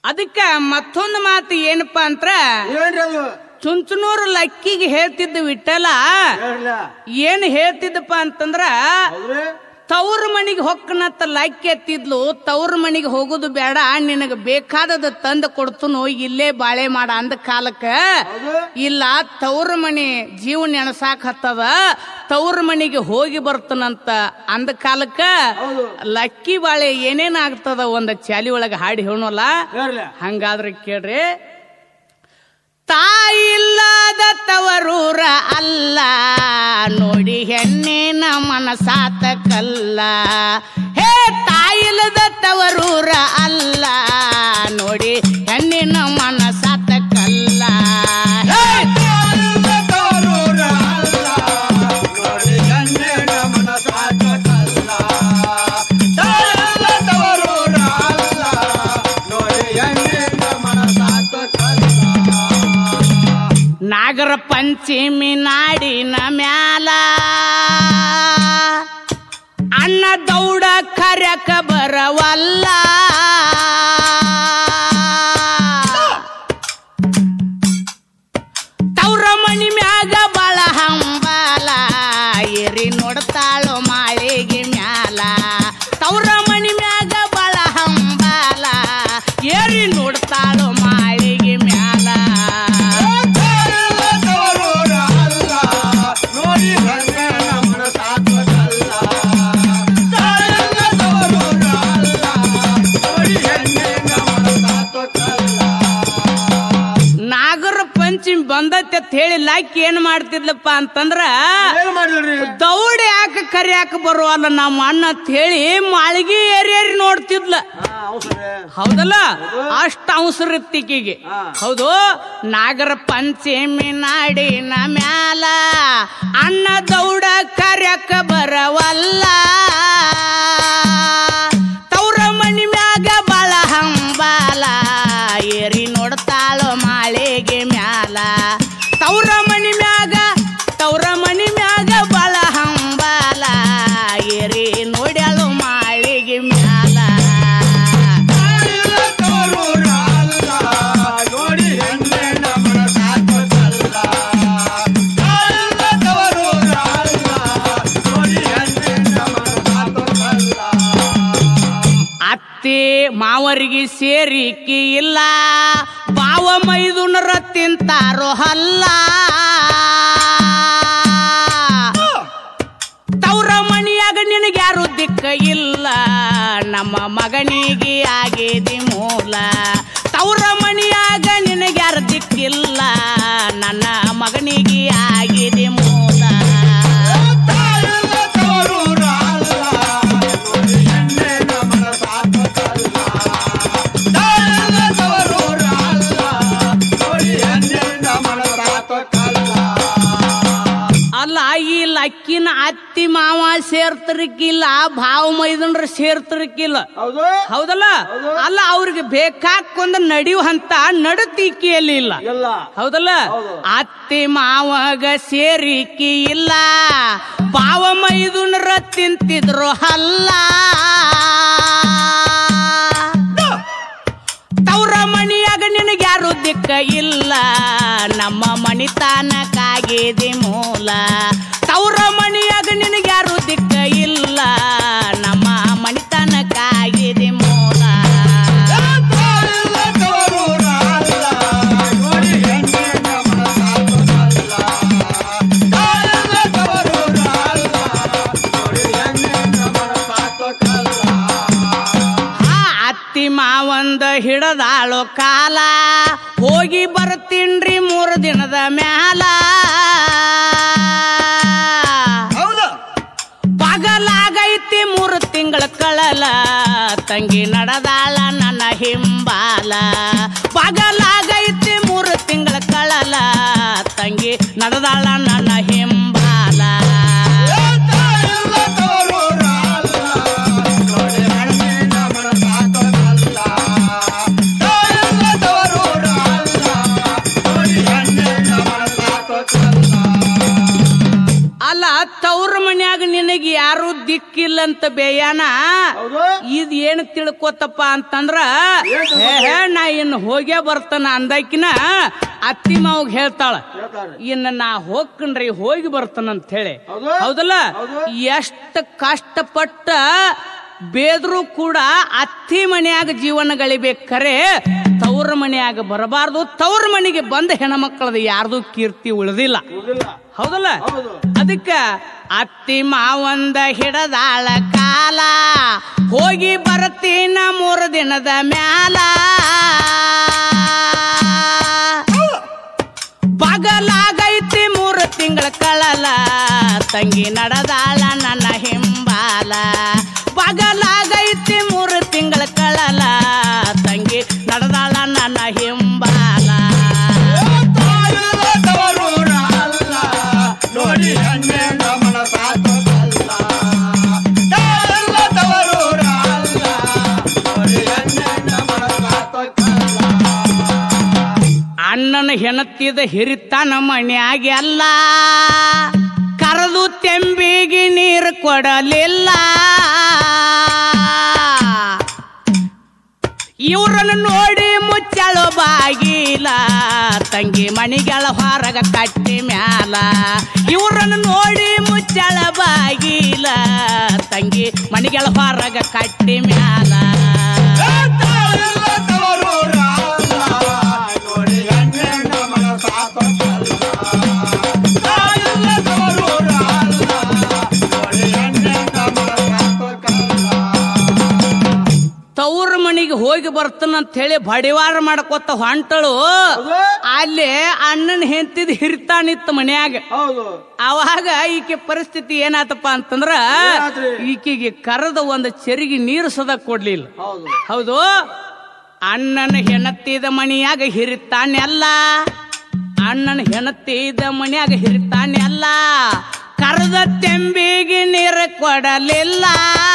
ಅದಕ್ಕ ಮತ್ತೊಂದು ಮಾತು ಏನಪ್ಪಾ ಅಂದ್ರ ಏನ್ರಿ ಅದು ಚುಂಚನೂರು ಲಕ್ಕಿಗೆ ಹೇಳ್ತಿದ್ದ ವಿಠಲ ಹೇಳ್ಲ ಏನ್ ಹೇಳ್ತಿದ್ದಪ್ಪ ಅಂತಂದ್ರ ಹೌದ್ರಿ ತವ್ರ ಮನಿಗೆ ಹೊಕ್ಕನತ್ತ ಲಕ್ಕಿ ಎತ್ತಿದ್ಲು ತವ್ರ ಮನಿಗೆ ಹೋಗುದು ಬೇಡ ನಿನಗ ಬೇಕಾದದ ತಂದು ಕೊಡ್ತನು ಇಲ್ಲೇ ಬಾಳೆ ಮಾಡ ಅಂದ ಕಾಲಕ್ಕ ಹೌದು ಇಲ್ಲ ತವ್ರ ಮನಿ ಜೀವ ನೆನಸಾಕ್ ಹತ್ತದ ತವ್ರ ಮನಿಗೆ ಹೋಗಿ ಬರ್ತನಂತ ಅಂದ ಕಾಲಕ್ಕ ಹೌದು ಲಕ್ಕಿ ಬಾಳೆ ಏನೇನ್ ಆಗ್ತದ ಒಂದ ಚಾಲಿ ಒಳಗ ಹಾಡಿ ಹೇಳೋಲ್ಲ ಹೇಳ್ಲ ಹಂಗಾದ್ರೆ ಕೇಳ್ರಿ ತಾಯಿಲ್ಲದ ತವರೂರ ಅಲ್ಲ ನೋಡಿ ಹೆಣ್ಣಿನ ಮನಸಾತ ಕಲ್ಲ ಹೇ ತಾಯಿಲ್ಲದ ತವರೂರ ಅಲ್ಲ ನೋಡಿ ಹೆಣ್ಣಿನ ಮನಸಾತ ಕಲ್ಲ ಹೇ ನಾಗರ ಪಂಚಮಿ ನಾಡಿನ ಮ್ಯಾಲ ಅಣ್ಣ ದೌಡ ಕರ್ಯಕ ಬರವಲ್ಲ ತವ್ರ ಮನಿ ಮ್ಯಾಗ ಬಾಳ ಹಂಬಾಲ ಏರಿ ನೋಡ್ತಾಳೋ ಮಾಳಿಗೆ ಮ್ಯಾಲ ತವ್ರ ಮನಿ ಮ್ಯಾಗ ಬಾಳ ಹಂಬಾಲ ಏರಿ ನೋಡ್ತಾಳೋ ಮಾಳಿಗೆ ಮ್ಯಾಲ ನಾಗರ ಪಂಚಮಿ ಬಂದತ್ತೆ ಅಂತ ಹೇಳಿ ಲಾಕಿ ಏನ್ ಮಾಡ್ತಿದ್ಲಪ್ಪ ಅಂತಂದ್ರ ಏನ್ ಮಾಡಿದ್ರಿ ದೌಡ್ ಯಾಕೆ ಕರಿಯಾಕ ಬರುವಲ್ಲ ನಮ್ಮ ಅಣ್ಣ ಅಂತ ಹೇಳಿ ಮಾಳಿಗೆ ಏರಿ ಏರಿ ನೋಡ್ತಿದ್ಲ ಹಾ ಅವಸರ ಹೌದಲ್ಲ ಅಷ್ಟ ಅವಸರ ಇತ್ತಿಕಿಗೆ ಹಾ. ಹೌದು ನಾಗರ ಪಂಚಮಿ ನಾಡಿನ ಮ್ಯಾಲ ಅಣ್ಣ ದೌಡ ಕರ್ಯಕ ಬರವಲ್ಲ ತವ್ರ ಮನಿ ಮ್ಯಾಗ ಬಾಳ ಹಂಬಾಲ ಏರಿ ನೋಡ್ತಾಳೋ ಮಾಳಿಗೆ ಮ್ಯಾಲ ತವ್ರ ಮನಿ ಮ್ಯಾಗ ತವ್ರ ಮನಿ ಮ್ಯಾಗ ಬಾಳ ಹಂಬಾಲ ಏರಿ ನೋಡ್ಯಾಳು ಮಾಳಿಗೆ ಮ್ಯಾಲ ನೋಡಿ ಹೆಣ್ಣಿನ ಮನಸಾತ್ಮಕಲ್ಲ. ತಾಯಿಲ್ಲದವರೂರ ಅಲ್ಲ. ನೋಡಿ ಹೆಣ್ಣಿನ ಮನಸಾತ್ಮಕಲ್ಲ. ಅತ್ತಿ ಮಾವರಿಗೆ ಸೇರಿಕೆ ಇಲ್ಲ ಬಾವ ಮೈದುನರ ತಿಂತಾರೋ ಹಲ್ಲ ತವ್ರ ಮನಿಯಾಗ ನಿನಗ್ಯಾರು ದಿಕ್ಕ ಇಲ್ಲ ನಮ್ಮ ಮಗನಿಗೆ ಆಗಿದೆ ಮೂಲ ತವ್ರ ಮನಿಯಾಗ ನಿನಗ್ಯಾರು ದಿಕ್ಕಿಲ್ಲ ನನ್ನ ಮಗನಿಗೆ ಆಗಿದೆ ಮೂಲ ತಾಯಿಲ್ಲದವರೂರ ಅಲ್ಲ. ನೋಡಿ ಹೆಣ್ಣಿನ ಮನಸಾತ್ಮಕಲ್ಲ. ತಾಯಿಲ್ಲದವರೂರ ಅಲ್ಲ. ನೋಡಿ ಹೆಣ್ಣಿನ ಮನಸಾತ್ಮಕಲ್ಲ. ಅಲ್ಲ ಈ ಲಕ್ಕಿನ ಅತ್ತಿ ಮಾವ ಸೇರ್ತಿರ್ಕಿಲ್ಲ ಭಾವ ಮೈದುನರು ಸೇರ್ತಿರ್ಕಿಲ್ಲ ಹೌದು ಹೌದಲ್ಲ ಅಲ್ಲ ಅವ್ರಿಗೆ ಬೇಕಾಕೊಂದ ನಡೆಯುವಂತ ನಡತಿಕೆಯಲ್ಲಿ ಇಲ್ಲ ಎಲ್ಲ ಹೌದಲ್ಲ ಹೌದು. ಅತ್ತಿ ಮಾವಗ ಸೇರಿಕೆ ಇಲ್ಲ ಭಾವ ಮೈದುನರ ತಿಂತಿದ್ರು ಹಲ್ಲ ತವ್ರ ಮನಿಯಾಗ ನಿನಗ್ಯಾರು ದಿಕ್ಕ ಇಲ್ಲ ನಮ್ಮ ಮಣಿತಾನಕ್ಕಾಗಿದೆ ಮೂಲ ತವ್ರ ಮನಿಯಾಗ ನಿನಗ್ಯಾರು ದಿಕ್ಕ ಇಲ್ಲ ನಮ್ಮ ಮಣಿತಾನಕ್ಕಾಗಿದೆ ಮೂಲ ತಾಯಿಲ್ಲದವರೂರ ಅಲ್ಲ. ನೋಡಿ ಹೆಣ್ಣಿನ ಮನಸಾತ್ಮಕಲ್ಲ. ತಾಯಿಲ್ಲದವರೂರ ಅಲ್ಲ. ನೋಡಿ ಹೆಣ್ಣಿನ ಮನಸಾತ್ಮಕಲ್ಲ. ಆ ಅತ್ತಿ ಮಾವಂದ ಹಿಡದಾಳೋ ಕಾಲ ಹೋಗಿ ಬರ್ತೀನ್ರಿ ಮೂರು ದಿನದ ಮ್ಯಾಲ ಹೌದು ಪಗಲಾಗೈತಿ ಮೂರು ತಿಂಗಳ ಕಳಲ ತಂಗಿ ನಡೆದಾಳ ನನ್ನ ಹಿಂಬಾಲ ಪಗಲಾಗೈತಿ ಮೂರು ತಿಂಗಳ ಕಳಲ ತಂಗಿ ನಡೆದಾಳ ನನ್ನ ಹಿಂಬಾಲ ತಾಯಿಲ್ಲದವರೂರ ಅಲ್ಲ. ನೋಡಿ ಹೆಣ್ಣಿನ ಮನಸಾತ್ಮಕಲ್ಲ. ತಾಯಿಲ್ಲದವರೂರ ಅಲ್ಲ. ನೋಡಿ ಹೆಣ್ಣಿನ ಮನಸಾತ್ಮಕಲ್ಲ. ಅಲ್ಲ ತವ್ರ ಮನ್ಯಾಗ ನಿನಗೆ ಯಾರು ದಿಕ್ಕಿಲ್ಲಂತ ಬೇಯಾನ ಹೌದು ಇದ್ ಏನ್ ತಿಳ್ಕೊತಪ್ಪ ಅಂತಂದ್ರ ಏನ್ ತಿಳ್ಕೊತಿ? ಹೇ, ಹೇ, ನಾ ಇನ್ನು ಹೋಗೇ ಬರ್ತಾನ ಅಂದಾಕಿನ ಅತ್ತಿ ಮಾವಗ್ ಹೇಳ್ತಾಳ ಹೇಳ್ತಾರೆ ಇನ್ನ ನಾ ಹೋಗ್ಕನ್ರಿ ಹೋಗಿ ಬರ್ತಾನಂತ ಹೇಳಿ ಹೌದು? ಹೌದಲ್ಲ ಹೌದು. ಎಷ್ಟು ಕಷ್ಟಪಟ್ಟ ಬೇದ್ರು ಕೂಡ ಅತ್ತಿ ಮನ್ಯಾಗ ಜೀವನ ಗಳಿಬೇಕು ಖರೆ ತವ್ರ ಮನ್ಯಾಗ ಬರಬಾರ್ದು ತವ್ರ ಮನೆಗೆ ಬಂದ ಹೆಣ್ಮಕ್ಳದ ಯಾರ್ದು ಕೀರ್ತಿ ಉಳಿದಿಲ್ಲ ಉಳಿದಿಲ್ಲ ಹೌದಲ್ಲ ಹೌದು ಅದಕ್ಕ ಅತ್ತಿ ಮಾವಂದ ಹಿಡದಾಳ ಕಾಲ ಹೋಗಿ ಬರ್ತೀನ ಮೂರು ದಿನದ ಮ್ಯಾಲ ಬಗಲಾಗೈತಿ ಮೂರು ತಿಂಗಳ ಕಳಲ ತಂಗಿ ನಡೆದಾಳ ನನ್ನ ಹಿಂಬಾಲ ಬಗಲಾಗೈತಿ ಮೂರು ತಿಂಗಳ ಕಳಲ ತಂಗಿ ನಡೆದಾಳ ನನ್ನ ಹಿಂಬಾಲ ತಾಯಿಲ್ಲ ತವರೂರ ಅಲ್ಲ ನೋಡಿ ಹೆಣ್ಣೆ ಗಮನ ಸಾಕೋದಲ್ಲ ತಾಯಿಲ್ಲ ತವರೂರ ಅಲ್ಲ ನೋಡಿ ಹೆಣ್ಣೆ ಗಮನ ಸಾಕೋದಲ್ಲ ಅಣ್ಣನ ಹೆಣತಿದ ಹಿರಿತನ ಮನ್ಯಾಗ ಅಲ್ಲ ಕರೆದು ತೆಂಬಿಗೆ ನೀರು ಕೊಡಲಿಲ್ಲ ಇವ್ರನ್ನ ನೋಡಿ ಮುಚ್ಚಳು ಬಾಗಿಲ ತಂಗಿ ಮಣಿಗಳ ಹೊರಗ ಕಟ್ಟಿ ಮ್ಯಾಲ ಇವ್ರನ್ನ ನೋಡಿ ಮುಚ್ಚಳ ಬಾಗಿಲ ತಂಗಿ ಮಣಿಗಳ ಹೊರಗ ಕಟ್ಟಿ ಮ್ಯಾಲ ತಾಯಿಲ್ಲ ತವರೂರ ಅಲ್ಲ ನೋಡಿ ಹೆಣ್ಣೆ ಗಮನ ಸಾಕೋದಲ್ಲ ತಾಯಿಲ್ಲ ತವರೂರ ಅಲ್ಲ ನೋಡಿ ಹೆಣ್ಣೆ ಗಮನ ಸಾಕೋದಲ್ಲ ತವ್ರ ಮನಿಗೆ ಹೋಗಿ ಬರ್ತಾನಂತ ಹೇಳಿ ಬಡಿವಾರ ಮಾಡ್ಕೊತ ಹೊಂಟಳು ಹೌದು ಅಲ್ಲಿ ಅಣ್ಣನ ಹೆಂತಿದ್ ಹಿರಿತಾನಿತ್ತು ಮನ್ಯಾಗ ಹೌದು ಅವಾಗ ಈಕೆ ಪರಿಸ್ಥಿತಿ ಏನಾತಪ್ಪ ಅಂತಂದ್ರ ಏನಾತ್ರಿ? ಈಕೆಗೆ ಕರೆದ ಒಂದು ಚೆರಿಗೆ ನೀರು ಸದ ಕೊಡ್ಲಿಲ್ಲ ಹೌದು ಹೌದು ಅಣ್ಣನ ಹೆಣತಿದ ಮಣಿಯಾಗ ಹಿರಿತಾನೆಲ್ಲ ಅಣ್ಣನ ಹೆಣತಿದ ಮನ್ಯಾಗ ಹಿರಿತಾನೆಲ್ಲ ಕರೆದ ತೆಂಬಿಗೆ ನೀರು ಕೊಡಲಿಲ್ಲ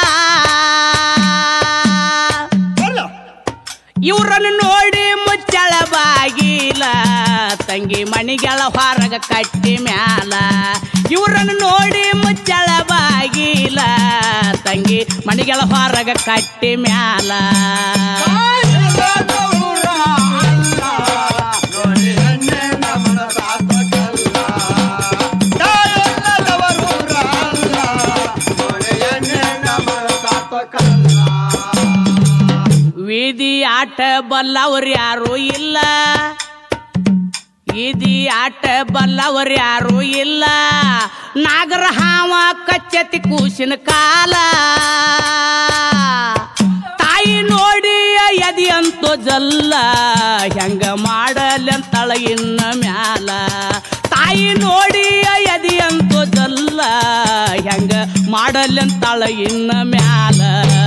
ಅಲ್ಲ ಇವ್ರನ್ನು ನೋಡಿ ಮುಚ್ಚಳ ಬಾಗಿಲ ತಂಗಿ ಮಣಿಗಳ ಹೊರಗ ಕಟ್ಟಿ ಮ್ಯಾಲ ಇವ್ರನ್ನು ನೋಡಿ ಮುಚ್ಚಳ ಬಾಗಿಲ ತಂಗಿ ಮಣಿಗಳ ಹೊರಗ ಕಟ್ಟಿ ಮ್ಯಾಲ ವೀದಿ ಆಟ ಬಲ್ಲವ್ರು ಯಾರು ಇಲ್ಲ ಈದಿ ಆಟ ಬಲ್ಲವ್ರು ಯಾರು ಇಲ್ಲ ನಾಗರ ಹಾವ ಕಚ್ಚತಿ ಕೂಸಿನ ಕಾಲ ತಾಯಿ ನೋಡಿ ಎದಿ ಅಂತೋ ಜಲ್ಲ ಹೆಂಗ ಮಾಡಲಂತಳ ಇನ್ನ ಮ್ಯಾಲ ತಾಯಿ ನೋಡಿ ಎದಿ ಅಂತೋ ಜಲ್ಲ ಹೆಂಗ ಮಾಡಲಂತಳ ಇನ್ನ ಮ್ಯಾಲ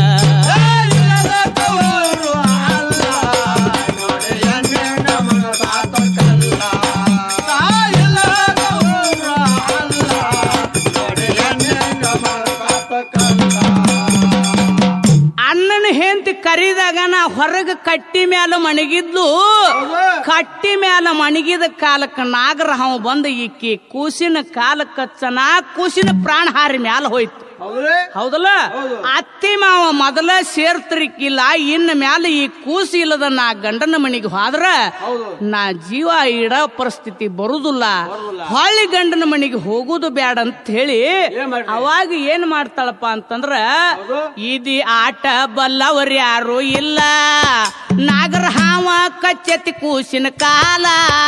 ಅಣ್ಣನ ಹೆಂಡತಿ ಕರಿದಾಗ ನಾ ಹೊರಗ ಕಟ್ಟಿ ಮ್ಯಾಲ ಮಣಗಿದ್ಲು ಕಟ್ಟಿ ಮ್ಯಾಲ ಮಣಗಿದ ಕಾಲಕ್ಕ ನಾಗರ ಹಾವು ಬಂದ ಈಕಿ ಕೂಸಿನ ಕಾಲ ಕಚ್ಚನ ಕೂಸಿನ ಪ್ರಾಣ ಹಾರಿ ಮ್ಯಾಲ ಹೋಯ್ತು ಹೌದ್ರಿ ಹೌದಲ್ಲ ಹೌದು. ಅತ್ತಿ ಮಾವ ಮೊದಲ ಸೇರ್ತಿರ್ಕಿಲ್ಲ ಇನ್ನ ಮ್ಯಾಲ ಈ ಕೂಸಿ ಇಲ್ಲದ ನಾ ಗಂಡನ ಮನಿಗೆ ಹೋದ್ರ ಹೌದು ನಾ ಜೀವ ಇಡ ಪರಿಸ್ಥಿತಿ ಬರುದಿಲ್ಲ ಬರುದಿಲ್ಲ. ಹೊಳ್ಳಿ ಗಂಡನ ಮನೆಗೆ ಹೋಗುದು ಬ್ಯಾಡ ಅಂತ ಹೇಳಿ ಏನ್ ಮಾಡ್ರಿ? ಅವಾಗ ಏನ್ ಮಾಡ್ತಾಳಪ್ಪ ಅಂತಂದ್ರ ಹೌದು. ಇದಿ ಆಟ ಬಲ್ಲವ್ರು ಯಾರು ಇಲ್ಲ ನಾಗರ ಹಾವ ಕಚ್ಚತಿ ಕೂಸಿನ ಕಾಲ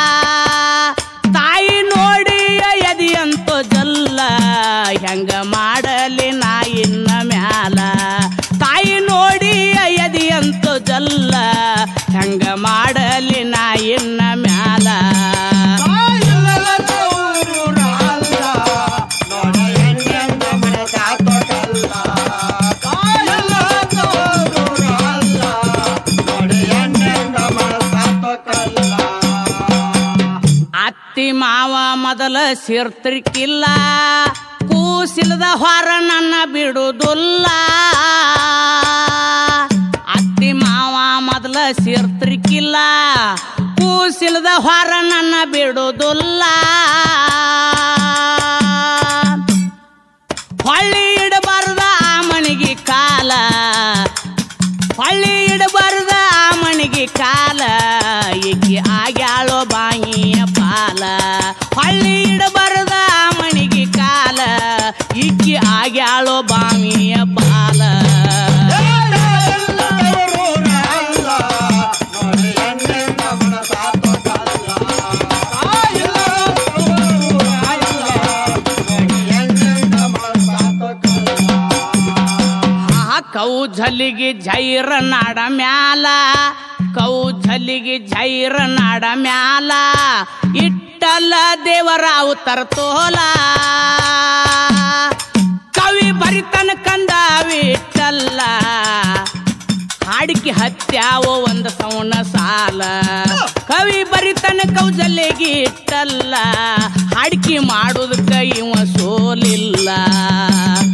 ತಾಯಿ ನೋಡಿ ಎದಿ ಅಂತೋ ಜಲ್ಲ ಹೆಂಗ ಮಾಡಲಿ ನಾ ಇನ್ನ ಮ್ಯಾಲ ತಾಯಿ ನೋಡಿ ಎದಿ ಅಂತೋ ಜಲ್ಲ ಹೆಂಗ ಮಾಡಲಿ ನಾ ಇನ್ನ ಮ್ಯಾಲ ಅತ್ತಿ ಮಾವ ಮೊದಲ ಸೇರ್ತಿರ್ಕಿಲ್ಲ ಕೂಸಿಲ್ದ ಹೊರ ನನ್ನ ಬಿಡುದಿಲ್ಲ ಅತ್ತಿ ಮಾವ ಮೊದಲ ಸೇರ್ತಿರ್ಕಿಲ್ಲ ಕೂಸಿಲ್ದ ಹೊರ ನನ್ನ ಬಿಡುದಿಲ್ಲ ಹೊಳ್ಳಿ ಇಡಬಾರ್ದ ಆ ಮನಿಗೆ ಕಾಲ ಹೊಳ್ಳಿ ಇಡಬಾರ್ದ ಆ ಮನಿಗೆ ಕಾಲ ಈಕಿ ಆಗ್ಯಾಳೋ ಬಾಯಿಯ ಪಾಲ ಹಳ್ಳಿ ಇಡಬಾರದ ಮಣಿಗೆ ಕಾಲ ಈಕಿ ಆಗ್ಯಾಳೋ ಬಾವಿಯ ಪಾಲ ಆ ಕೌಜಲಿಗೆ ಜೈರ ನಾಡ ಮ್ಯಾಲ ಕೌಜಲಿಗೆ ಜೈರ ನಾಡ ಮ್ಯಾಲ ಇಟ್ಟಲ್ಲ ದೇವರ ಅವತರ ತೋಲ ಕವಿ ಬರಿತನ ಕಂದ ವಿಟ್ಟಲ್ಲ ಹಾಡಿಕೆ ಹತ್ಯಾವೋ ಒಂದು ಸೌನ ಸಾಲ ಕವಿ ಬರಿತನ ಕೌಜಲ್ಯಗೆ ಇಟ್ಟಲ್ಲ ಹಾಡಿಕೆ ಮಾಡೋದಕ್ಕ ಇವ ಸೋಲಿಲ್ಲ